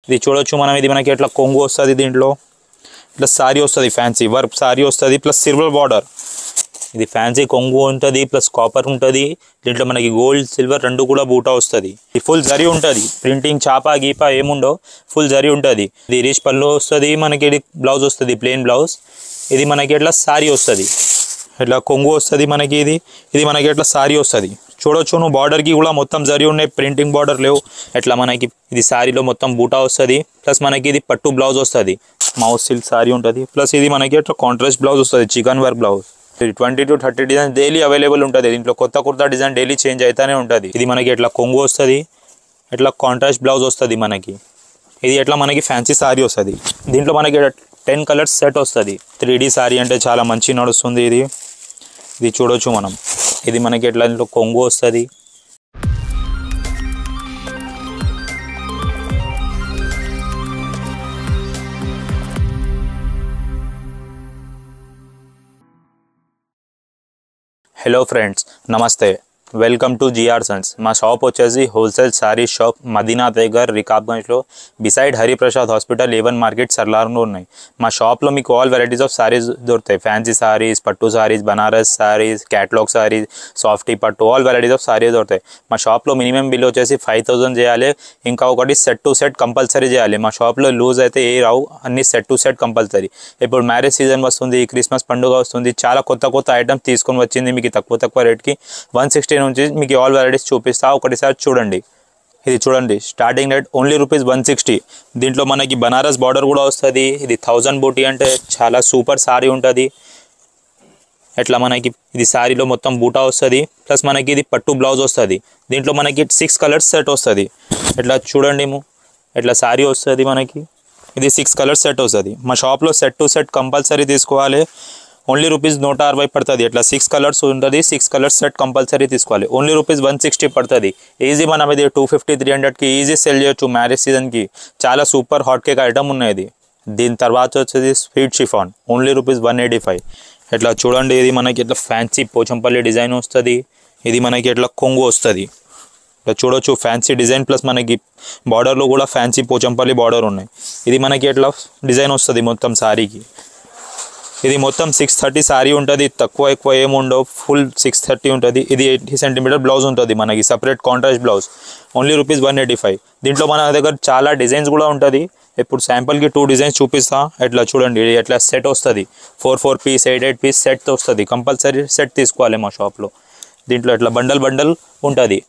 ఇది చూడొచ్చు మనం ఇది మనకి ఎట్లా కొంగు వస్తుంది దీంట్లో ఇట్లా సారీ వస్తుంది ఫ్యాన్సీ వర్క్ సారీ వస్తుంది ప్లస్ సిల్వర్ బార్డర్ ఇది ఫ్యాన్సీ కొంగు ఉంటుంది ప్లస్ కాపర్ ఉంటుంది దీంట్లో మనకి గోల్డ్ సిల్వర్ రెండు కూడా బూటా వస్తుంది ఇది ఫుల్ జరీ ఉంటుంది ప్రింటింగ్ చాపా గీపా ఏముండో ఫుల్ జరీ ఉంటుంది ఇది రీచ్ పళ్ళు వస్తుంది మనకి ఇది బ్లౌజ్ వస్తుంది ప్లెయిన్ బ్లౌజ్ ఇది మనకి ఎట్లా సారీ వస్తుంది ఇట్లా కొంగు వస్తుంది మనకి ఇది ఇది మనకి ఎట్లా సారీ వస్తుంది చూడొచ్చు నువ్వు బార్డర్కి కూడా మొత్తం జరీ ఉన్నాయి ప్రింటింగ్ బార్డర్ లేవు ఎట్లా మనకి ఇది శారీలో మొత్తం బూటా వస్తుంది ప్లస్ మనకి ఇది పట్టు బ్లౌజ్ వస్తుంది మౌస్ సిల్క్ సారీ ఉంటుంది ప్లస్ ఇది మనకి ఎట్లా కాంట్రాస్ట్ బ్లౌజ్ వస్తుంది chikan work blouse twenty to thirty design daily available ఉంటుంది దీంట్లో కొత్త కొత్త డిజైన్ డైలీ చేంజ్ అవుతానే ఉంటుంది ఇది మనకి ఎట్లా కొంగు వస్తుంది ఎట్లా కాంట్రాస్ట్ బ్లౌజ్ వస్తుంది మనకి ఇది ఎట్లా మనకి ఫ్యాన్సీ సారీ వస్తుంది దీంట్లో మనకి టెన్ కలర్స్ సెట్ వస్తుంది త్రీ డీ సారీ అంటే చాలా మంచి నడుస్తుంది ఇది ఇది చూడొచ్చు మనం ఇది మనకి ఎట్లా దీంట్లో కొంగు వస్తుంది hello friends namaste welcome to G R sons మా షాప్ వచ్చేసి హోల్సేల్ శారీ షాప్ మదీనా దగ్గర రికాబ్గంజ్లో beside Hariprasad hospital A one market సర్లార్లో ఉన్నాయి మా షాప్లో మీకు ఆల్ వెరైటీస్ ఆఫ్ శారీస్ దొరుకుతాయి ఫ్యాన్సీ శారీస్ పట్టు శారీస్ బనారస్ శారీస్ క్యాటలాగ్ శారీస్ సాఫ్టీ పట్టు ఆల్ వెరైటీస్ ఆఫ్ శారీస్ దొరుకుతాయి మా షాప్లో మినిమం బిల్ వచ్చేసి ఫైవ్ థౌసండ్ చేయాలి ఇంకా ఒకటి సెట్ టు సెట్ కంపల్సరీ చేయాలి మా షాప్లో లూజ్ అయితే ఏ రావు అన్ని సెట్ టు సెట్ కంపల్సరీ ఇప్పుడు మ్యారేజ్ సీజన్ వస్తుంది క్రిస్మస్ పండుగ వస్తుంది చాలా కొత్త కొత్త ఐటమ్స్ తీసుకొని వచ్చింది మీకు తక్కువ తక్కువ రేట్కి వన్ సిక్స్టీ నుంచి మీకు ఆల్ వెరైటీస్ చూపిస్తా ఒకటిసారి చూడండి ఇది చూడండి starting rate only rupees one sixty దీంట్లో మనకి బనారస్ బార్డర్ కూడా వస్తుంది ఇది థౌజండ్ బూటీ అంటే చాలా సూపర్ సారీ ఉంటుంది ఎట్లా మనకి ఇది శారీలో మొత్తం బూటా వస్తుంది ప్లస్ మనకి ఇది పట్టు బ్లౌజ్ వస్తుంది దీంట్లో మనకి సిక్స్ కలర్స్ సెట్ వస్తుంది ఎట్లా చూడండి ము. ఎట్లా శారీ వస్తుంది మనకి ఇది సిక్స్ కలర్స్ సెట్ వస్తుంది మా షాప్లో సెట్ టు సెట్ కంపల్సరీ తీసుకోవాలి ఓన్లీ రూపీస్ నూట అరవై పడుతుంది ఇట్లా సిక్స్ కలర్స్ ఉంటుంది సిక్స్ కలర్స్ సెట్ కంపల్సరీ తీసుకోవాలి ఓన్లీ రూపీస్ వన్ సిక్స్టీ పడుతుంది ఈజీ మనం ఇది టూ ఫిఫ్టీ త్రీ హండ్రెడ్కి ఈజీ సెల్ చేయొచ్చు మ్యారేజ్ సీజన్కి చాలా సూపర్ హాట్ కేక్ ఐటమ్ ఉన్నాయి ఇది దీని తర్వాత వచ్చేది sweet chiffon only rupees one eighty five ఇట్లా చూడండి ఇది మనకి ఇట్లా ఫ్యాన్సీ పోచంపల్లి డిజైన్ వస్తుంది ఇది మనకి ఇట్లా కొంగు వస్తుంది ఇట్లా చూడొచ్చు ఫ్యాన్సీ డిజైన్ ప్లస్ మనకి బార్డర్లో కూడా ఫ్యాన్సీ పోచంపల్లి బార్డర్ ఉన్నాయి ఇది మనకి ఎట్లా డిజైన్ వస్తుంది మొత్తం శారీకి ఇది మొత్తం సిక్స్ థర్టీ శారీ ఉంటుంది తక్కువ ఎక్కువ ఏముండవు ఫుల్ సిక్స్ థర్టీ ఉంటుంది ఇది ఎయిటీ సెంటీమీటర్ బ్లౌజ్ ఉంటుంది మనకి separate contrast blouse only rupees one eighty five దీంట్లో మన దగ్గర చాలా డిజైన్స్ కూడా ఉంటుంది ఇప్పుడు శాంపుల్కి టూ డిజైన్స్ చూపిస్తా ఎట్లా చూడండి ఇది ఎట్లా సెట్ వస్తుంది four four piece eight eight piece set వస్తుంది కంపల్సరీ సెట్ తీసుకోవాలి మా షాప్లో దీంట్లో ఇట్లా బండల్ బండల్ ఉంటుంది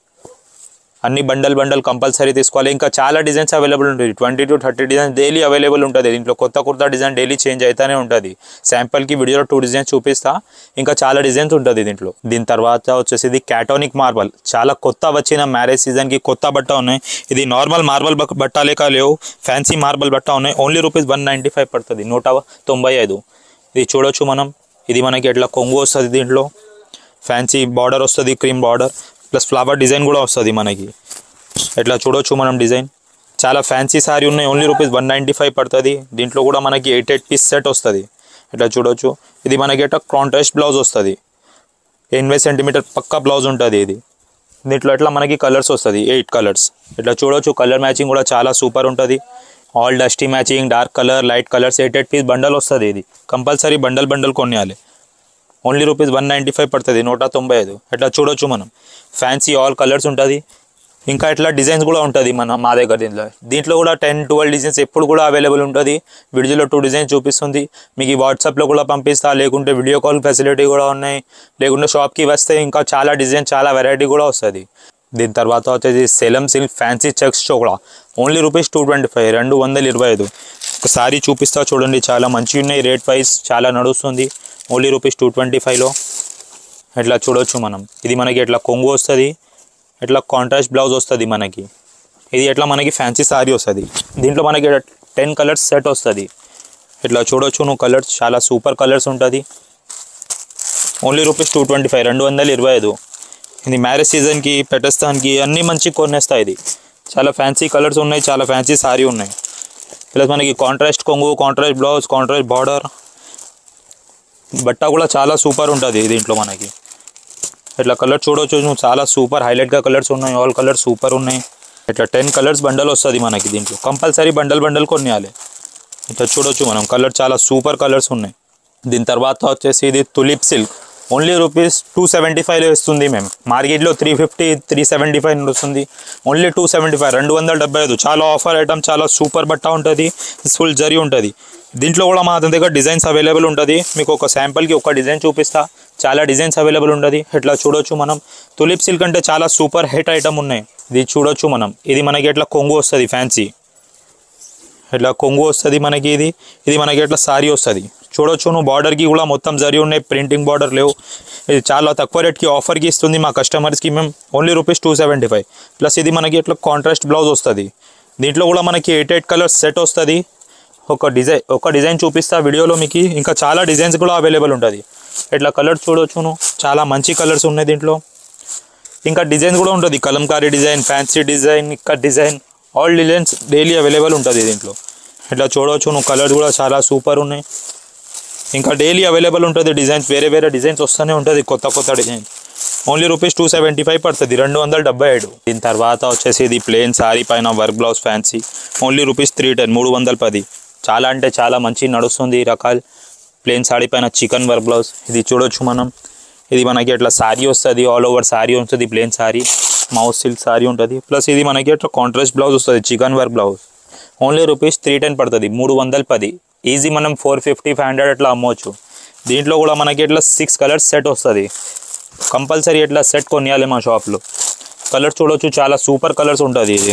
అన్ని బండల్ బండల్ కంపల్సరీ తీసుకోవాలి ఇంకా చాలా డిజైన్స్ అవైలబుల్ ఉంటుంది twenty to thirty designs daily available ఉంటుంది దీంట్లో కొత్త కొత్త డిజైన్ డైలీ చేంజ్ అవుతానే ఉంటుంది శాంపుల్కి వీడియోలో టూ డిజైన్స్ చూపిస్తా ఇంకా చాలా డిజైన్స్ ఉంటుంది దీంట్లో దీని తర్వాత వచ్చేసి ఇది క్యాటోనిక్ మార్బల్ చాలా కొత్త వచ్చిన మ్యారేజ్ సీజన్కి కొత్త బట్ట ఉన్నాయి ఇది నార్మల్ మార్బల్ బట్ట లేక లేవు ఫ్యాన్సీ మార్బల్ బట్ట ఉన్నాయి only rupees one ninety five పడుతుంది నూట తొంభై ఐదు ఇది చూడొచ్చు మనం ఇది మనకి ఎట్లా కొంగు వస్తుంది దీంట్లో ఫ్యాన్సీ బార్డర్ వస్తుంది cream border plus flower design కూడా వస్తుంది మనకి ఎట్లా చూడొచ్చు మనం డిజైన్ చాలా ఫ్యాన్సీ సారీ ఉన్నాయి only rupees one ninety five పడుతుంది దీంట్లో కూడా మనకి ఎయిట్ ఎయిట్ పీస్ సెట్ వస్తుంది ఇట్లా చూడొచ్చు ఇది మనకి ఎట్లా కాంట్రాస్ట్ బ్లౌజ్ వస్తుంది ఎనభై సెంటీమీటర్ పక్కా బ్లౌజ్ ఉంటుంది ఇది దీంట్లో ఎట్లా మనకి కలర్స్ వస్తుంది ఎయిట్ కలర్స్ ఇట్లా చూడొచ్చు కలర్ మ్యాచింగ్ కూడా చాలా సూపర్ ఉంటుంది all dusty matching dark colour light colours eight eight piece bundle వస్తుంది ఇది కంపల్సరీ బండల్ బండల్ కొనియాలి only rupees one ninety five పడుతుంది నూట తొంభై ఐదు ఇట్లా చూడొచ్చు మనం ఫ్యాన్సీ ఆల్ కలర్స్ ఉంటుంది ఇంకా ఇట్లా డిజైన్స్ కూడా ఉంటుంది మన మా దగ్గర దీంట్లో దీంట్లో కూడా టెన్ ట్వెల్వ్ డిజైన్స్ ఎప్పుడు కూడా అవైలబుల్ ఉంటుంది వీడియోలో టూ డిజైన్స్ చూపిస్తుంది మీకు ఈ వాట్సాప్లో కూడా పంపిస్తా లేకుంటే వీడియో కాల్ ఫెసిలిటీ కూడా ఉన్నాయి లేకుంటే షాప్కి వస్తే ఇంకా చాలా డిజైన్ చాలా వెరైటీ కూడా వస్తుంది దీని తర్వాత వచ్చేసి సెలం సిల్క్ ఫ్యాన్సీ చెక్స్ చోకడా only rupees two twenty five రెండు వందల ఇరవై ఐదు ఒక సారీ చూపిస్తా చూడండి చాలా మంచిగా ఉన్నాయి రేట్ వైజ్ చాలా నడుస్తుంది ఓన్లీ రూపీస్ టూ ట్వంటీ ఫైవ్లో ఇట్లా చూడొచ్చు మనం ఇది మనకి ఎట్లా కొంగు వస్తుంది ఇట్లా కాంట్రాస్ట్ బ్లౌజ్ వస్తుంది మనకి ఇది ఎట్లా మనకి ఫ్యాన్సీ సారీ వస్తుంది దీంట్లో మనకి టెన్ కలర్స్ సెట్ వస్తుంది ఇట్లా చూడొచ్చు నువ్వు కలర్స్ చాలా సూపర్ కలర్స్ ఉంటుంది only rupees two twenty five రెండు వందల ఇరవై ఐదు ఇది మ్యారేజ్ సీజన్కి పెట్టేస్తానికి అన్నీ మంచి కొనేస్తాయి ఇది చాలా ఫ్యాన్సీ కలర్స్ ఉన్నాయి చాలా ఫ్యాన్సీ సారీ ఉన్నాయి ప్లస్ మనకి కాంట్రాస్ట్ కొంగు కాంట్రాస్ట్ బ్లౌజ్ కాంట్రాస్ట్ బార్డర్ బట్ట కూడా చాలా సూపర్ ఉంటుంది దీంట్లో మనకి ఇట్లా కలర్ చూడవచ్చు నువ్వు చాలా సూపర్ హైలైట్గా కలర్స్ ఉన్నాయి ఆల్ కలర్స్ సూపర్ ఉన్నాయి ఇట్లా టెన్ కలర్స్ బండల్ వస్తుంది మనకి దీంట్లో కంపల్సరీ బండల్ బండల్ కొనియాలి ఇట్లా చూడొచ్చు మనం కలర్ చాలా సూపర్ కలర్స్ ఉన్నాయి దీని తర్వాత వచ్చేసి ఇది tulip silk only rupees two seventy ఫైవ్లో ఇస్తుంది మేము మార్కెట్లో three fifty three seventy five వస్తుంది ఓన్లీ టూ సెవెంటీ ఫైవ్ రెండు వందల డెబ్బై ఐదు చాలా ఆఫర్ ఐటమ్ చాలా సూపర్ బట్ట ఉంటుంది ఫుల్ జరీ ఉంటుంది దీంట్లో కూడా మా దగ్గర డిజైన్స్ అవైలబుల్ ఉంటుంది మీకు ఒక శాంపుల్కి ఒక డిజైన్ చూపిస్తా చాలా డిజైన్స్ అవైలబుల్ ఉంటుంది ఇట్లా చూడొచ్చు మనం తులిప్ సిల్క్ అంటే చాలా సూపర్ హిట్ ఐటమ్ ఉన్నాయి ఇది చూడొచ్చు మనం ఇది మనకి ఇట్లా కొంగు వస్తుంది ఫ్యాన్సీ ఇట్లా కొంగు వస్తుంది మనకి ఇది ఇది మనకి ఇట్లా సారీ వస్తుంది చూడొచ్చు నువ్వు బార్డర్కి కూడా మొత్తం జరి ఉన్నాయి ప్రింటింగ్ బార్డర్ లేవు ఇది చాలా తక్కువ రేట్కి ఆఫర్కి ఇస్తుంది మా కస్టమర్స్కి మేము only rupees two seventy five plus ఇది మనకి ఇట్లా కాంట్రాస్ట్ బ్లౌజ్ వస్తుంది దీంట్లో కూడా మనకి ఎయిట్ ఎయిట్ కలర్స్ సెట్ వస్తుంది ఒక డిజైన్ ఒక డిజైన్ చూపిస్తా వీడియోలో మీకు ఇంకా చాలా డిజైన్స్ కూడా అవైలబుల్ ఉంటుంది ఇట్లా కలర్స్ చూడొచ్చు నువ్వు చాలా మంచి కలర్స్ ఉన్నాయి దీంట్లో ఇంకా డిజైన్ కూడా ఉంటుంది కలంకారీ డిజైన్ ఫ్యాన్సీ డిజైన్ ఇక్కడ design all designs daily available ఉంటుంది దీంట్లో ఇట్లా చూడవచ్చు నువ్వు కలర్స్ కూడా చాలా సూపర్ ఉన్నాయి ఇంకా డైలీ అవైలబుల్ ఉంటుంది డిజైన్స్ వేరే వేరే డిజైన్స్ వస్తూనే ఉంటుంది కొత్త కొత్త design only rupees two seventy five పడుతుంది రెండు వందల డెబ్బై ఏడు దీని తర్వాత వచ్చేసి ఇది ప్లేన్ సారీ పైన work blouse fancy only rupees three ten మూడు వందల పది చాలా అంటే చాలా మంచి నడుస్తుంది ఈ రకాలు ప్లేన్ సారీ పైన చికెన్ వర్క్ బ్లౌజ్ ఇది చూడొచ్చు మనం ఇది మనకి ఇట్లా సారీ వస్తుంది ఆల్ ఓవర్ సారీ వస్తుంది ప్లేన్ సారీ మౌస్ సిల్క్ సారీ ఉంటుంది ప్లస్ ఇది మనకి ఇట్లా కాంట్రాస్ట్ బ్లౌజ్ వస్తుంది chikan work blouse only rupees three ten పడుతుంది మూడు వందల పది ఈజీ మనం ఫోర్ ఫిఫ్టీ ఫైవ్ హండ్రెడ్ అట్లా అమ్మవచ్చు దీంట్లో కూడా మనకి ఇట్లా సిక్స్ కలర్స్ సెట్ వస్తుంది కంపల్సరీ ఇట్లా సెట్ కొనియాలి మా షాప్లో కలర్స్ చూడొచ్చు చాలా సూపర్ కలర్స్ ఉంటుంది ఇది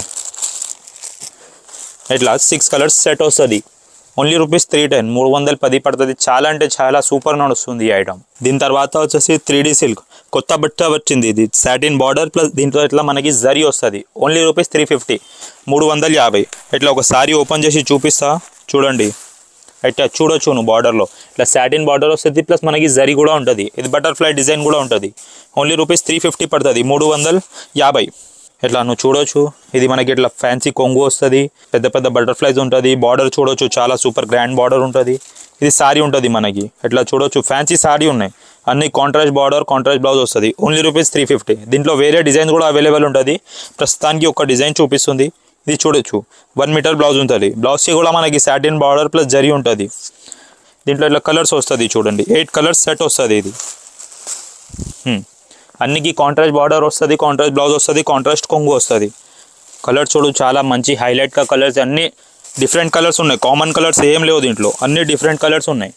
ఇట్లా సిక్స్ కలర్స్ సెట్ వస్తుంది ఓన్లీ రూపీస్ త్రీ టెన్ మూడు వందల పది పడుతుంది చాలా అంటే చాలా సూపర్ నడుస్తుంది ఈ ఐటమ్ దీని తర్వాత వచ్చేసి త్రీ డీ సిల్క్ కొత్త బట్ట వచ్చింది ఇది సాటిన్ బార్డర్ ప్లస్ దీంట్లో ఇట్లా మనకి జరీ వస్తుంది ఓన్లీ రూపీస్ త్రీ ఫిఫ్టీ మూడు వందల యాభై ఇట్లా ఒక సారీ ఓపెన్ చేసి చూపిస్తా చూడండి ఇట్లా చూడొచ్చు నువ్వు బార్డర్లో ఇట్లా సాటిన్ బార్డర్ వస్తుంది ప్లస్ మనకి జరీ కూడా ఉంటుంది ఇది బటర్ఫ్లై డిజైన్ కూడా ఉంటుంది ఓన్లీ రూపీస్ త్రీ ఫిఫ్టీ పడుతుంది మూడు వందల యాభై ఇట్లా నువ్వు చూడొచ్చు ఇది మనకి ఇట్లా ఫ్యాన్సీ కొంగు వస్తుంది పెద్ద పెద్ద బటర్ఫ్లైస్ ఉంటుంది బార్డర్ చూడొచ్చు చాలా సూపర్ గ్రాండ్ బార్డర్ ఉంటుంది ఇది సారీ ఉంటుంది మనకి ఇట్లా చూడొచ్చు ఫ్యాన్సీ సారీ ఉన్నాయి అన్ని కాంట్రాస్ట్ బార్డర్ కాంట్రాస్ట్ బ్లౌజ్ వస్తుంది ఓన్లీ రూపీస్ త్రీ ఫిఫ్టీ దీంట్లో వేరే డిజైన్ కూడా అవైలబుల్ ఉంటుంది ప్రస్తుతానికి ఒక డిజైన్ చూపిస్తుంది ఇది చూడొచ్చు వన్ మీటర్ బ్లౌజ్ ఉంటుంది బ్లౌజ్కి కూడా మనకి సాటిన్ బార్డర్ ప్లస్ జరీ ఉంటుంది దీంట్లో ఇట్లా కలర్స్ వస్తుంది చూడండి ఎయిట్ కలర్స్ సెట్ వస్తుంది ఇది హ్మ్. అన్నికి కాంట్రాస్ట్ బార్డర్ వస్తుంది కాంట్రాస్ట్ బ్లౌజ్ వస్తుంది కాంట్రాస్ట్ కొంగు వస్తుంది కలర్ చూడు చాలా మంచి హైలైట్గా కలర్స్ అన్ని డిఫరెంట్ కలర్స్ ఉన్నాయి కామన్ కలర్స్ ఏం లేవు దీంట్లో అన్ని డిఫరెంట్ కలర్స్ ఉన్నాయి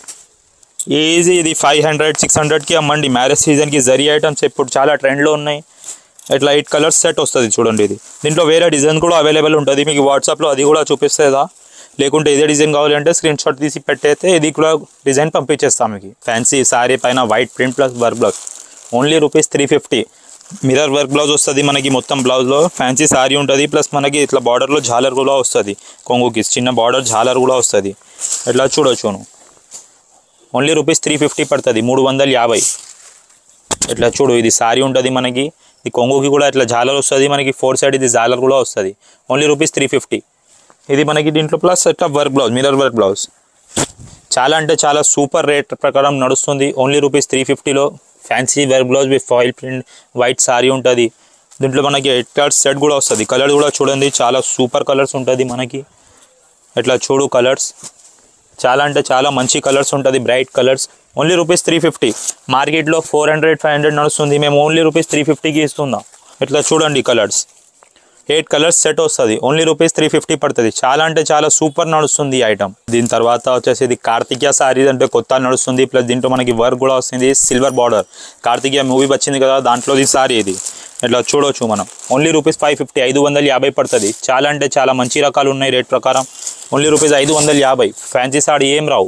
ఈజీ ఇది ఫైవ్ హండ్రెడ్ సిక్స్ హండ్రెడ్కి అమ్మండి మ్యారేజ్ సీజన్కి జరీ ఐటమ్స్ ఇప్పుడు చాలా ట్రెండ్లో ఉన్నాయి ఇట్లా ఎయిట్ కలర్స్ సెట్ వస్తుంది చూడండి ఇది దీంట్లో వేరే డిజైన్ కూడా అవైలబుల్ ఉంటుంది మీకు వాట్సాప్లో అది కూడా చూపిస్తుందా లేకుంటే ఇదే డిజైన్ కావాలి అంటే స్క్రీన్ షాట్ తీసి పెట్టయితే ఇది కూడా డిజైన్ పంపించేస్తాం మీకు ఫ్యాన్సీ సారీ పైన white print plus work blouse only rupees three fifty mirror work blouse వస్తుంది మనకి మొత్తం బ్లౌజ్లో ఫ్యాన్సీ సారీ ఉంటుంది ప్లస్ మనకి ఇట్లా బార్డర్లో జాలర్ కూడా వస్తుంది కొంగుకి చిన్న బార్డర్ జాలర్ కూడా వస్తుంది ఇట్లా చూడొచ్చు నువ్వు ఓన్లీ రూపీస్ త్రీ ఫిఫ్టీ పడుతుంది మూడు వందల యాభై ఇట్లా చూడు ఇది సారీ ఉంటుంది మనకి ఈ కొంగుకి కూడా ఇట్లా జాలర్ వస్తుంది మనకి ఫోర్ సైడ్ ఇది జాలర్ కూడా వస్తుంది ఓన్లీ రూపీస్ త్రీ ఫిఫ్టీ ఇది మనకి దీంట్లో ప్లస్ ఇట్లా work blouse mirror work blouse చాలా అంటే చాలా సూపర్ రేట్ ప్రకారం నడుస్తుంది ఓన్లీ రూపీస్ త్రీ ఫిఫ్టీలో fancy work blouse with foil print white sari ఉంటుంది దీంట్లో మనకి ఎయిట్ కార్డ్స్ సెట్ కూడా వస్తుంది కలర్ కూడా చూడండి చాలా సూపర్ కలర్స్ ఉంటుంది మనకి ఇట్లా చూడు కలర్స్ చాలా అంటే చాలా మంచి కలర్స్ ఉంటుంది bright colours only rupees three fifty మార్కెట్లో ఫోర్ హండ్రెడ్ ఫైవ్ హండ్రెడ్ నడుస్తుంది మేము ఓన్లీ రూపీస్ త్రీ ఫిఫ్టీకి ఇస్తున్నాం ఇట్లా చూడండి కలర్స్ ఎయిట్ కలర్స్ సెట్ వస్తుంది ఓన్లీ రూపీస్ త్రీ ఫిఫ్టీ పడుతుంది చాలా అంటే చాలా సూపర్ నడుస్తుంది ఈ ఐటమ్ దీని తర్వాత వచ్చేసి ఇది కార్తికేయ సారీస్ అంటే కొత్త నడుస్తుంది ప్లస్ దీంట్లో మనకి వర్క్ కూడా వస్తుంది సిల్వర్ బార్డర్ కార్తికేయ మూవీ వచ్చింది కదా దాంట్లో ఈ సారీ ఇది ఇట్లా చూడొచ్చు మనం ఓన్లీ రూపీస్ ఫైవ్ ఫిఫ్టీ ఐదు వందల యాభై పడుతుంది చాలా అంటే చాలా మంచి రకాలు ఉన్నాయి రేట్ ప్రకారం ఓన్లీ రూపీస్ ఐదు వందల యాభై ఫ్యాన్సీ సారీ ఏం రావు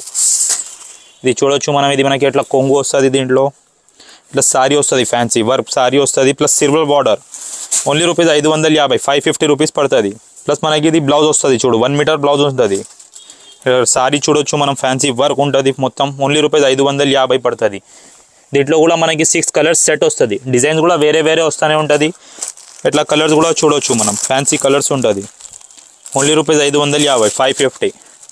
ఇది చూడొచ్చు మనం ఇది మనకి ఇట్లా కొంగు వస్తుంది దీంట్లో ఇట్లా సారీ వస్తుంది ఫ్యాన్సీ వర్క్ సారీ వస్తుంది plus silver border only rupees ఐదు వందల యాభై ఫైవ్ ఫిఫ్టీ రూపీస్ పడుతుంది ప్లస్ మనకి ఇది బ్లౌజ్ వస్తుంది చూడు వన్ మీటర్ బ్లౌజ్ ఉంటుంది సారీ చూడొచ్చు మనం ఫ్యాన్సీ వర్క్ ఉంటుంది మొత్తం ఓన్లీ రూపీస్ ఐదు వందల యాభై పడుతుంది దీంట్లో కూడా మనకి సిక్స్ కలర్స్ సెట్ వస్తుంది డిజైన్స్ కూడా వేరే వేరే వస్తూనే ఉంటుంది ఇట్లా కలర్స్ కూడా చూడొచ్చు మనం ఫ్యాన్సీ కలర్స్ ఉంటుంది ఓన్లీ రూపీస్ ఐదు వందల యాభై ఫైవ్ ఫిఫ్టీ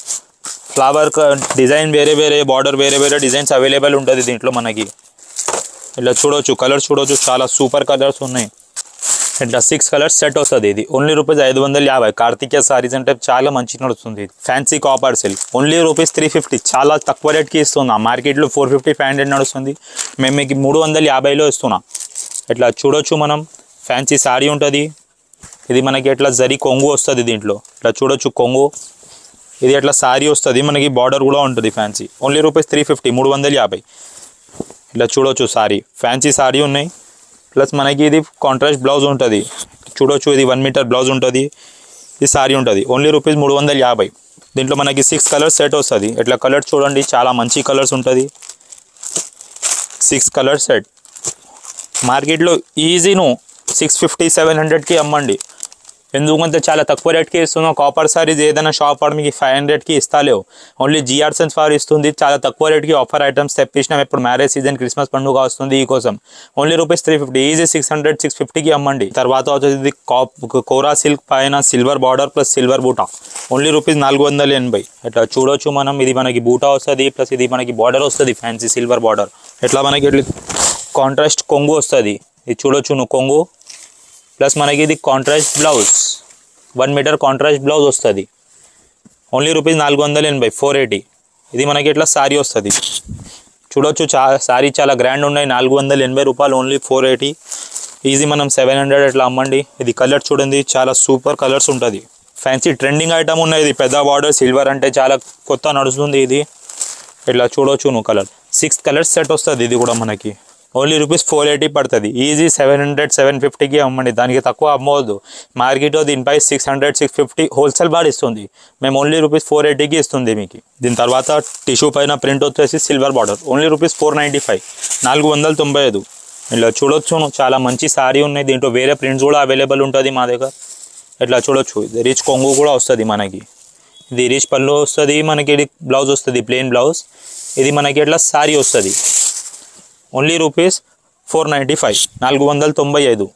ఫ్లవర్ డిజైన్ వేరే వేరే బార్డర్ వేరే వేరే డిజైన్స్ అవైలబుల్ ఉంటుంది దీంట్లో మనకి ఇట్లా చూడొచ్చు కలర్స్ చూడొచ్చు చాలా సూపర్ కలర్స్ ఉన్నాయి ఇట్లా సిక్స్ కలర్స్ సెట్ వస్తుంది ఇది ఓన్లీ రూపీస్ ఐదు వందల యాభై కార్తికేయ సారీస్ అంటే చాలా మంచి నడుస్తుంది ఇది fancy copper silk only rupees three fifty చాలా తక్కువ రేట్కి ఇస్తున్నాం మార్కెట్లో ఫోర్ ఫిఫ్టీ ఫైవ్ హండ్రెడ్ నడుస్తుంది మేము మీకు మూడు వందల యాభైలో ఇస్తున్నాం ఇట్లా చూడొచ్చు మనం ఫ్యాన్సీ సారీ ఉంటుంది ఇది మనకి ఎట్లా జరి కొంగు వస్తుంది దీంట్లో ఇట్లా చూడొచ్చు కొంగు ఇది అట్లా సారీ వస్తుంది మనకి బార్డర్ కూడా ఉంటుంది fancy only rupees three fifty మూడు వందల యాభై ఇట్లా చూడొచ్చు సారీ ఫ్యాన్సీ సారీ ఉన్నాయి ప్లస్ మనకి ఇది కాంట్రాస్ట్ బ్లౌజ్ ఉంటుంది చూడొచ్చు ఇది వన్ మీటర్ బ్లౌజ్ ఉంటుంది ఇది సారీ ఉంటుంది ఓన్లీ రూపీస్ మూడు వందల యాభై దీంట్లో మనకి సిక్స్ కలర్స్ సెట్ వస్తుంది ఇట్లా కలర్స్ చూడండి చాలా మంచి కలర్స్ ఉంటుంది సిక్స్ కలర్స్ సెట్ మార్కెట్లో ఈజీను సిక్స్ ఫిఫ్టీ సెవెన్ హండ్రెడ్కి అమ్మండి ఎందుకంటే చాలా తక్కువ రేట్కి ఇస్తున్నాం కాపర్ సారీస్ ఏదైనా షాప్ వాడు మీకు ఫైవ్ హండ్రెడ్కి ఇస్తాలేవు ఓన్లీ జిఆర్ సెన్స్ వారు ఇస్తుంది చాలా తక్కువ రేట్కి ఆఫర్ ఐటమ్స్ తెప్పించినాం ఇప్పుడు మ్యారేజ్ సీజన్ క్రిస్మస్ పండుగ వస్తుంది ఈ కోసం only rupees three fifty easy six hundred six ఫిఫ్టీకి అమ్మండి తర్వాత వచ్చేది కాప్ కోరా సిల్క్ పైన సిల్వర్ బార్డర్ ప్లస్ సిల్వర్ బూటా ఓన్లీ రూపీస్ నాలుగు వందల ఎనభై ఇట్లా చూడొచ్చు మనం ఇది మనకి బూటా వస్తుంది ప్లస్ ఇది మనకి బార్డర్ వస్తుంది ఫ్యాన్సీ సిల్వర్ బార్డర్ ఇట్లా మనకి ఇట్లా కాంట్రాస్ట్ కొంగు వస్తుంది ఇది చూడొచ్చు నువ్వు కొంగు ప్లస్ మనకి ఇది contrast blouse one metre contrast blouse వస్తుంది ఓన్లీ రూపీస్ నాలుగు వందల ఎనభై ఫోర్ ఎయిటీ ఇది మనకి ఇట్లా సారీ వస్తుంది చూడొచ్చు చా సారీ చాలా గ్రాండ్ ఉన్నాయి నాలుగు వందల ఎనభై రూపాయలు ఓన్లీ ఫోర్ ఎయిటీ ఈజీ మనం సెవెన్ హండ్రెడ్ అట్లా అమ్మండి ఇది కలర్ చూడండి చాలా సూపర్ కలర్స్ ఉంటుంది ఫ్యాన్సీ ట్రెండింగ్ ఐటమ్ ఉన్నాయి ఇది పెద్ద బార్డర్ సిల్వర్ అంటే చాలా కొత్త నడుస్తుంది ఇది ఇట్లా చూడొచ్చు నువ్వు కలర్ సిక్స్ కలర్స్ సెట్ వస్తుంది ఇది కూడా మనకి ఓన్లీ రూపీస్ ఫోర్ ఎయిటీ పడుతుంది ఈజీ సెవెన్ హండ్రెడ్ సెవెన్ ఫిఫ్టీకి అమ్మండి దానికి తక్కువ అమ్మవద్దు మార్కెట్లో దీనిపై six hundred six fifty wholesale బాడ్ ఇస్తుంది మేము ఓన్లీ రూపీస్ ఫోర్ ఎయిటీకి ఇస్తుంది మీకు దీని తర్వాత టిష్యూ పైన ప్రింట్ వచ్చేసి silver border only rupees four ninety five నాలుగు వందల తొంభై ఐదు ఇలా చూడొచ్చు చాలా మంచి సారీ ఉన్నాయి దీంట్లో వేరే ప్రింట్స్ కూడా అవైలబుల్ ఉంటుంది మా దగ్గర ఇట్లా చూడొచ్చు ఇది రిచ్ కొంగు కూడా వస్తుంది మనకి ఇది రిచ్ పళ్ళు వస్తుంది మనకి ఇది బ్లౌజ్ వస్తుంది ప్లెయిన్ బ్లౌజ్ ఇది మనకి ఇట్లా సారీ వస్తుంది only rupees four ninety five నాలుగు వందల తొంభై ఐదు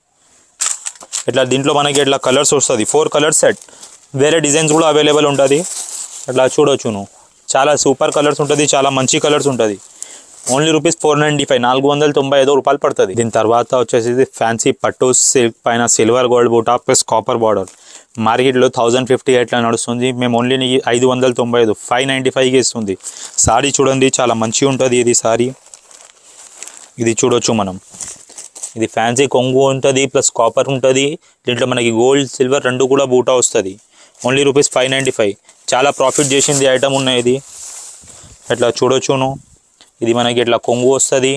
ఇట్లా దీంట్లో మనకి ఇట్లా కలర్స్ వస్తుంది ఫోర్ కలర్స్ సెట్ వేరే డిజైన్స్ కూడా అవైలబుల్ ఉంటుంది అట్లా చూడొచ్చు నువ్వు చాలా సూపర్ కలర్స్ ఉంటుంది చాలా మంచి కలర్స్ ఉంటుంది only rupees four ninety five నాలుగు వందల తొంభై ఐదు రూపాయలు పడుతుంది దీని తర్వాత వచ్చేసి ఫ్యాన్సీ పట్టు సిల్క్ పైన సిల్వర్ గోల్డ్ బూటా ప్లస్ కాపర్ బార్డర్ మార్కెట్లో థౌజండ్ ఫిఫ్టీ ఎయిట్లో నడుస్తుంది మేము ఓన్లీ నీ- ఐదు వందల తొంభై ఐదు ఫైవ్ నైంటీ ఫైవ్కి ఇస్తుంది సారీ చూడండి చాలా మంచిగా ఉంటుంది ఇది సారీ ఇది చూడొచ్చు మనం ఇది ఫ్యాన్సీ కొంగు ఉంటుంది ప్లస్ కాపర్ ఉంటుంది దీంట్లో మనకి గోల్డ్ సిల్వర్ రెండు కూడా బూటా వస్తుంది only rupees five ninety five చాలా ప్రాఫిట్ చేసింది ఐటమ్ ఉన్నాయి ఇది ఇట్లా చూడొచ్చును ఇది మనకి ఇట్లా కొంగు వస్తుంది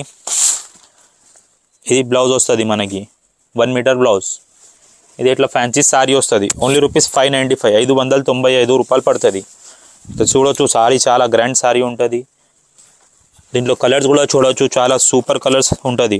ఇది బ్లౌజ్ వస్తుంది మనకి వన్ మీటర్ బ్లౌజ్ ఇది ఇట్లా ఫ్యాన్సీ సారీ వస్తుంది only rupees five ninety five ఐదు వందల తొంభై ఐదు రూపాయలు పడుతుంది ఇట్లా చూడొచ్చు సారీ చాలా గ్రాండ్ సారీ ఉంటుంది దీంట్లో కలర్స్ కూడా చూడొచ్చు చాలా సూపర్ కలర్స్ ఉంటుంది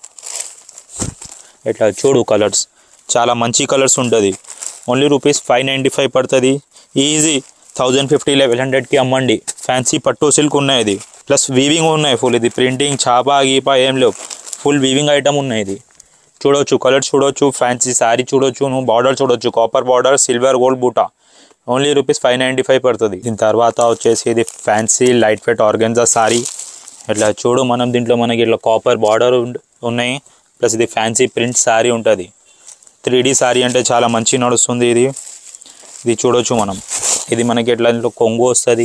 ఇట్లా చూడు కలర్స్ చాలా మంచి కలర్స్ ఉంటుంది only rupees five ninety five పడుతుంది ఈజీ థౌజండ్ ఫిఫ్టీ లెవెన్ హండ్రెడ్కి అమ్మండి ఫ్యాన్సీ పట్టు సిల్క్ ఉన్నాయి ఇది ప్లస్ వీవింగ్ ఉన్నాయి ఫుల్ ఇది ప్రింటింగ్ చాపా గీపా ఏం లేవు ఫుల్ వీవింగ్ ఐటమ్ ఉన్నాయి ఇది చూడొచ్చు కలర్ చూడొచ్చు ఫ్యాన్సీ శారీ చూడొచ్చు నువ్వు బార్డర్ చూడొచ్చు కాపర్ బార్డర్ సిల్వర్ గోల్డ్ బూటా only rupees five ninety five పడుతుంది దీని తర్వాత వచ్చేసి ఇది fancy light fit organza sari ఇట్లా చూడు మనం దీంట్లో మనకి ఇట్లా కాపర్ బార్డర్ ఉన్నాయి ప్లస్ ఇది ఫ్యాన్సీ ప్రింట్ సారీ ఉంటుంది త్రీ డీ సారీ అంటే చాలా మంచి నడుస్తుంది ఇది ఇది చూడొచ్చు మనం ఇది మనకి ఎట్లా ఇంట్లో కొంగు వస్తుంది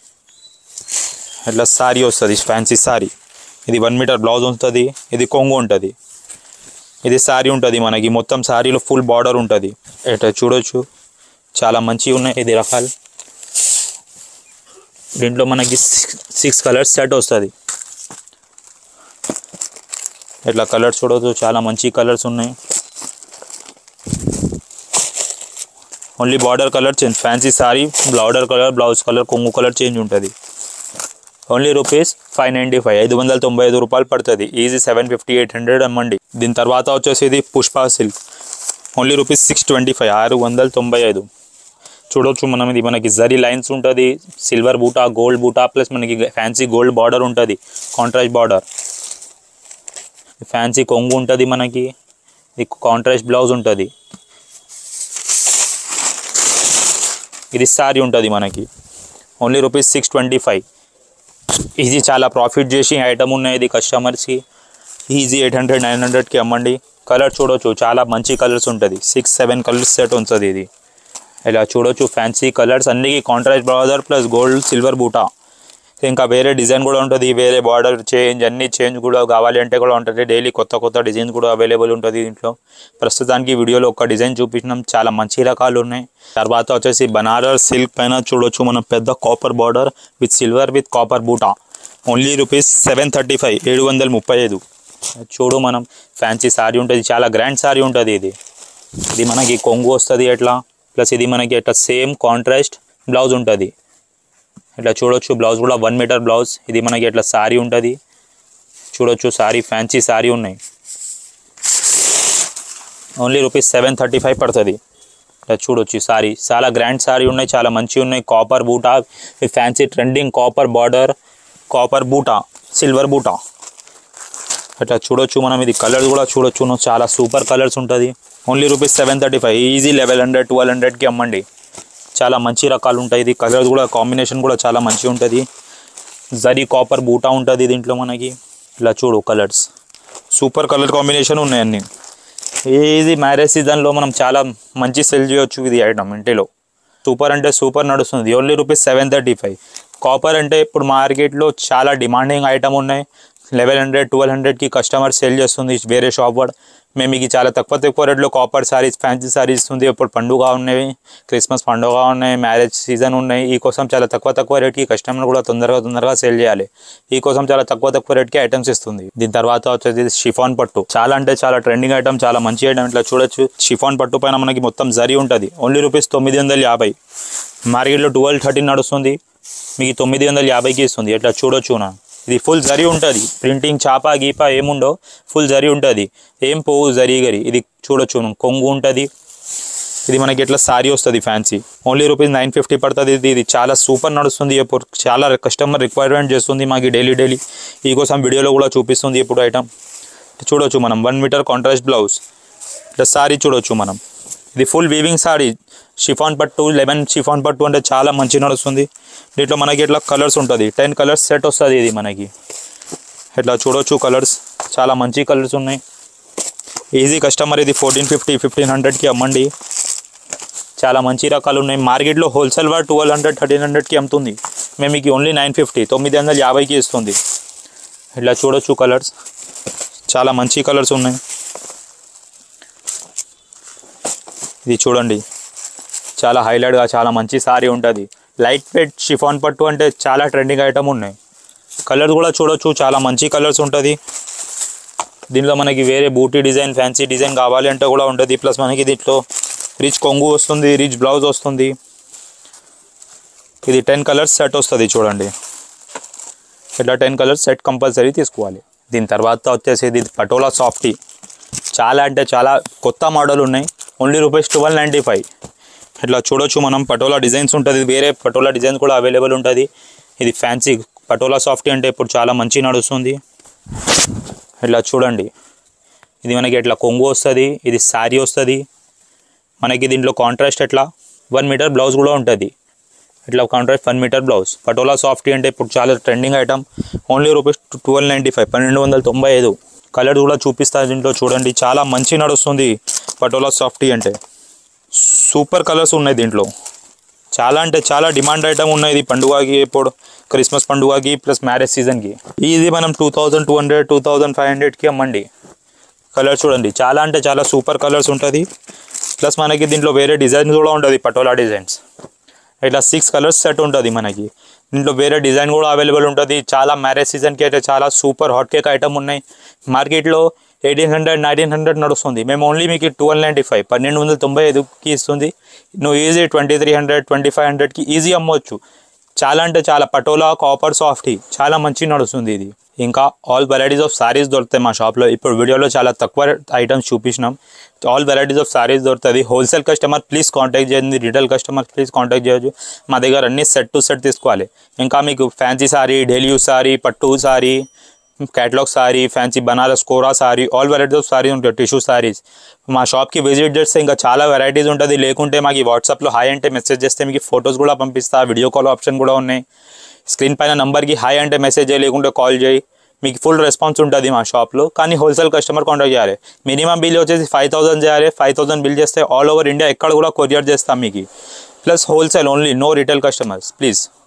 ఇట్లా సారీ వస్తుంది ఫ్యాన్సీ సారీ ఇది వన్ మీటర్ బ్లౌజ్ ఉంటుంది ఇది కొంగు ఉంటుంది ఇది సారీ ఉంటుంది మనకి మొత్తం సారీలో ఫుల్ బార్డర్ ఉంటుంది ఇట్లా చూడొచ్చు చాలా మంచిగా ఉన్నాయి ఇది రకాలు దీంట్లో మనకి సిక్స్ కలర్స్ సెట్ వస్తుంది ఇట్లా కలర్స్ చూడవచ్చు చాలా మంచి కలర్స్ ఉన్నాయి only border colour change fancy sari border colour blouse colour కొంగు కలర్ చేంజ్ ఉంటుంది only rupees five ninety five ఐదు వందల తొంభై ఐదు రూపాయలు పడుతుంది easy seven fifty eight hundred అమ్మండి దీని తర్వాత వచ్చేసి ఇది Pushpa silk only rupees six twenty five ఆరు వందల తొంభై ఐదు చూడొచ్చు మనం ఇది మనకి జరీ లైన్స్ ఉంటుంది సిల్వర్ బూటా గోల్డ్ బూటా ప్లస్ మనకి ఫ్యాన్సీ గోల్డ్ బార్డర్ ఉంటుంది కాంట్రాస్ట్ బార్డర్ ఫ్యాన్సీ కొంగు ఉంటుంది మనకి ఇది కాంట్రాస్ట్ బ్లౌజ్ ఉంటుంది ఇది సారీ ఉంటుంది మనకి only rupees six twenty five easy చాలా ప్రాఫిట్ చేసి ఐటమ్ ఉన్నాయి ఇది కస్టమర్స్కి ఈజీ ఎయిట్ హండ్రెడ్ నైన్ హండ్రెడ్కి అమ్మండి కలర్ చూడొచ్చు చాలా మంచి కలర్స్ ఉంటుంది సిక్స్ సెవెన్ కలర్స్ సెట్ ఉంటుంది ఇది ఇలా చూడొచ్చు ఫ్యాన్సీ కలర్స్ అన్నికి contrast border plus gold silver బూటా ఇంకా వేరే డిజైన్ కూడా ఉంటుంది వేరే బార్డర్ చేంజ్ అన్ని చేంజ్ కూడా కావాలి అంటే కూడా ఉంటుంది డైలీ కొత్త కొత్త డిజైన్స్ కూడా అవైలబుల్ ఉంటుంది దీంట్లో ప్రస్తుతానికి వీడియోలో ఒక డిజైన్ చూపించినాం చాలా మంచి రకాలు ఉన్నాయి తర్వాత వచ్చేసి బనారస్ సిల్క్ పైన చూడొచ్చు మనం పెద్ద copper border with silver with copper బూటా only rupees seven thirty five ఏడు వందల ముప్పై ఐదు చూడు మనం ఫ్యాన్సీ సారీ ఉంటుంది చాలా గ్రాండ్ సారీ ఉంటుంది ఇది ఇది మనకి కొంగు వస్తుంది ఎట్లా ప్లస్ ఇది మనకి ఎట్లా సేమ్ కాంట్రాస్ట్ బ్లౌజ్ ఉంటుంది ఇట్లా చూడొచ్చు బ్లౌజ్ కూడా వన్ మీటర్ బ్లౌజ్ ఇది మనకి ఇట్లా సారీ ఉంటుంది చూడొచ్చు సారీ ఫ్యాన్సీ సారీ ఉన్నాయి only rupees seven thirty five పడుతుంది ఇట్లా చూడొచ్చు ఈ సారీ చాలా గ్రాండ్ సారీ ఉన్నాయి చాలా మంచిగా ఉన్నాయి కాపర్ బూటా ఈ fancy trending copper border copper బూటా సిల్వర్ బూటా ఇట్లా చూడొచ్చు మనం ఇది కలర్స్ కూడా చూడొచ్చు నువ్వు చాలా సూపర్ కలర్స్ ఉంటుంది only rupees seven thirty five easy eleven hundred twelve హండ్రెడ్కి అమ్మండి చాలా మంచి రకాలు ఉంటాయి ఇది కలర్స్ కూడా కాంబినేషన్ కూడా చాలా మంచిగా ఉంటుంది జరీ కాపర్ బూటా ఉంటుంది దీంట్లో మనకి ఇలా చూడు కలర్స్ సూపర్ కలర్ కాంబినేషన్ ఉన్నాయి అన్ని ఈజీ మ్యారేజ్ సీజన్లో మనం చాలా మంచి సెల్ చేయొచ్చు ఇది ఐటమ్ ఇంటిలో సూపర్ అంటే సూపర్ నడుస్తుంది only rupees seven thirty five copper అంటే ఇప్పుడు మార్కెట్లో చాలా డిమాండింగ్ ఐటమ్ ఉన్నాయి లెవెన్ హండ్రెడ్ ట్వెల్వ్ హండ్రెడ్కి కస్టమర్ సేల్ చేస్తుంది వేరే షాప్ వాడు మేము మీకు చాలా తక్కువ తక్కువ రేట్లో కాపర్ సారీస్ ఫ్యాన్సీ సారీస్ ఇస్తుంది ఇప్పుడు పండుగ ఉన్నాయి క్రిస్మస్ పండుగ ఉన్నాయి మ్యారేజ్ సీజన్ ఉన్నాయి ఈ కోసం చాలా తక్కువ తక్కువ రేట్కి కస్టమర్ కూడా తొందరగా తొందరగా సేల్ చేయాలి ఈ కోసం చాలా తక్కువ తక్కువ రేట్కి ఐటమ్స్ ఇస్తుంది దీని తర్వాత వచ్చేసి షిఫాన్ పట్టు చాలా అంటే చాలా ట్రెండింగ్ ఐటమ్ చాలా మంచి ఐటమ్ ఇట్లా చూడొచ్చు షిఫాన్ పట్టు పైన మనకి మొత్తం జరీ ఉంటుంది ఓన్లీ రూపీస్ తొమ్మిది వందల యాభై మార్కెట్లో ట్వెల్వ్ థర్టీన్ నడుస్తుంది మీకు తొమ్మిది వందల యాభైకి ఇస్తుంది ఇట్లా చూడొచ్చు నా ఇది ఫుల్ జరీ ఉంటుంది ప్రింటింగ్ చాప గీప ఏముండో ఫుల్ జరీ ఉంటుంది ఏం పోవు జరీ గరి ఇది చూడొచ్చు నువ్వు. కొంగు ఉంటుంది ఇది మనకి ఎట్లా సారీ వస్తుంది fancy only rupees nine fifty పడుతుంది ఇది ఇది చాలా సూపర్ నడుస్తుంది ఇప్పుడు చాలా కస్టమర్ రిక్వైర్మెంట్ చేస్తుంది మాకు డైలీ డైలీ ఈ కోసం వీడియోలో కూడా చూపిస్తుంది ఇప్పుడు ఐటమ్ చూడొచ్చు మనం వన్ మీటర్ కాంట్రాస్ట్ బ్లౌజ్ ఇట్లా సారీ చూడొచ్చు మనం ఇది ఫుల్ వీవింగ్ సారీ షిఫాన్ పట్టు లెమన్ షిఫాన్ పట్టు అంటే చాలా మంచి నడుస్తుంది దీంట్లో మనకి ఇట్లా కలర్స్ ఉంటుంది టెన్ కలర్స్ సెట్ వస్తుంది ఇది మనకి ఇట్లా చూడొచ్చు కలర్స్ చాలా మంచి కలర్స్ ఉన్నాయి ఈజీ కస్టమర్ ఇది ఫోర్టీన్ ఫిఫ్టీ ఫిఫ్టీన్ హండ్రెడ్కి అమ్మండి చాలా మంచి రకాలు ఉన్నాయి మార్కెట్లో హోల్సేల్ వాడు ట్వెల్వ్ హండ్రెడ్ థర్టీన్ హండ్రెడ్కి అమ్ముతుంది మేము మీకు ఓన్లీ నైన్ ఫిఫ్టీ తొమ్మిది వందల యాభైకి ఇస్తుంది ఇట్లా చూడొచ్చు కలర్స్ చాలా మంచి కలర్స్ ఉన్నాయి ఇది చూడండి చాలా హైలైట్గా చాలా మంచి సారీ ఉంటుంది లైట్ వెయిట్ షిఫాన్ పట్టు అంటే చాలా ట్రెండింగ్ ఐటమ్ ఉన్నాయి కలర్స్ కూడా చూడొచ్చు చాలా మంచి కలర్స్ ఉంటుంది దీంట్లో మనకి వేరే బూటీ డిజైన్ ఫ్యాన్సీ డిజైన్ కావాలి అంటే కూడా ఉంటుంది ప్లస్ మనకి దీంట్లో రిచ్ కొంగు వస్తుంది రిచ్ బ్లౌజ్ వస్తుంది ఇది టెన్ కలర్స్ సెట్ వస్తుంది చూడండి ఇట్లా టెన్ కలర్స్ సెట్ కంపల్సరీ తీసుకోవాలి దీని తర్వాత వచ్చేసి ఇది పటోలా సాఫ్టీ చాలా అంటే చాలా కొత్త మోడల్ ఉన్నాయి only rupees twelve ninety five ఇట్లా చూడొచ్చు మనం పటోలా డిజైన్స్ ఉంటుంది వేరే పటోలా డిజైన్స్ కూడా అవైలబుల్ ఉంటుంది ఇది ఫ్యాన్సీ పటోలా సాఫ్టీ అంటే ఇప్పుడు చాలా మంచి నడుస్తుంది ఇట్లా చూడండి ఇది మనకి ఇట్లా కొంగు వస్తుంది ఇది శారీ వస్తుంది మనకి దీంట్లో కాంట్రాస్ట్ ఎట్లా వన్ మీటర్ బ్లౌజ్ కూడా ఉంటుంది ఇట్లా contrast one metre blouse patola softy అంటే ఇప్పుడు చాలా trending item only rupees twelve ninety five పన్నెండు వందల తొంభై ఐదు కలర్ కూడా చూపిస్తా దీంట్లో చూడండి చాలా మంచి నడుస్తుంది పటోలా సాఫ్టీ అంటే సూపర్ కలర్స్ ఉన్నాయి దీంట్లో చాలా అంటే చాలా డిమాండ్ ఐటమ్ ఉన్నాయి ఇది పండుగకి ఇప్పుడు క్రిస్మస్ పండుగకి ప్లస్ మ్యారేజ్ సీజన్కి ఇది మనం two thousand two hundred two thousand five హండ్రెడ్కి అమ్మండి కలర్ చూడండి చాలా అంటే చాలా సూపర్ కలర్స్ ఉంటుంది ప్లస్ మనకి దీంట్లో వేరే డిజైన్స్ కూడా ఉంటుంది పటోలా డిజైన్స్ ఇట్లా సిక్స్ కలర్స్ సెట్ ఉంటుంది మనకి దీంట్లో వేరే డిజైన్ కూడా అవైలబుల్ ఉంటుంది చాలా మ్యారేజ్ సీజన్కి అయితే చాలా సూపర్ హాట్ కేక్ ఐటమ్ ఉన్నాయి మార్కెట్లో ఎయిటీన్ హండ్రెడ్ నైన్టీన్ హండ్రెడ్ నడుస్తుంది మేము ఓన్లీ మీకు ట్వెల్వ్ నైంటీ ఫైవ్ పన్నెండు వందల తొంభై ఐదుకి ఇస్తుంది నువ్వు easy twenty three hundred twenty five హండ్రెడ్కి ఈజీ అమ్మవచ్చు చాలా అంటే చాలా పటోలా కాపర్ సాఫ్టీ చాలా మంచి నడుస్తుంది ఇది ఇంకా ఆల్ వెరైటీస్ ఆఫ్ సారీస్ దొరుకుతాయి మా షాప్లో ఇప్పుడు వీడియోలో చాలా తక్కువ ఐటమ్స్ చూపించినాం ఆల్ వెరైటీస్ ఆఫ్ సారీస్ దొరుకుతుంది హోల్సేల్ కస్టమర్ ప్లీజ్ కాంటాక్ట్ చేయండి రిటైల్ కస్టమర్ ప్లీజ్ కాంటాక్ట్ చేయొచ్చు మా దగ్గర అన్ని సెట్ టు సెట్ తీసుకోవాలి ఇంకా మీకు fancy sari daily use sari పట్టు సారీ క్యాటలాగ్ సారీ ఫ్యాన్సీ బనారస్ కోరా sari all varieties of sari ఉంటాయి టిష్యూ సారీస్ మా షాప్కి విజిట్ చేస్తే ఇంకా చాలా వెరైటీస్ ఉంటుంది లేకుంటే మాకు ఈ వాట్సాప్లో హాయ్ అంటే మెసేజ్ చేస్తే మీకు ఫొటోస్ కూడా పంపిస్తా వీడియో కాల్ ఆప్షన్ కూడా ఉన్నాయి స్క్రీన్ పైన నంబర్కి హాయ్ అంటే మెసేజ్ చేయి లేకుంటే కాల్ చేయి మీకు ఫుల్ రెస్పాన్స్ ఉంటుంది మా షాప్లో కానీ హోల్సేల్ కస్టమర్ కాంటాక్ట్ చేయాలి మినిమం బిల్ వచ్చేసి ఫైవ్ థౌసండ్ చేయాలి ఫైవ్ థౌసండ్ బిల్ చేస్తే ఆల్ ఓవర్ ఇండియా ఎక్కడ కూడా కొరియర్ చేస్తాం మీకు plus wholesale only no retail customers please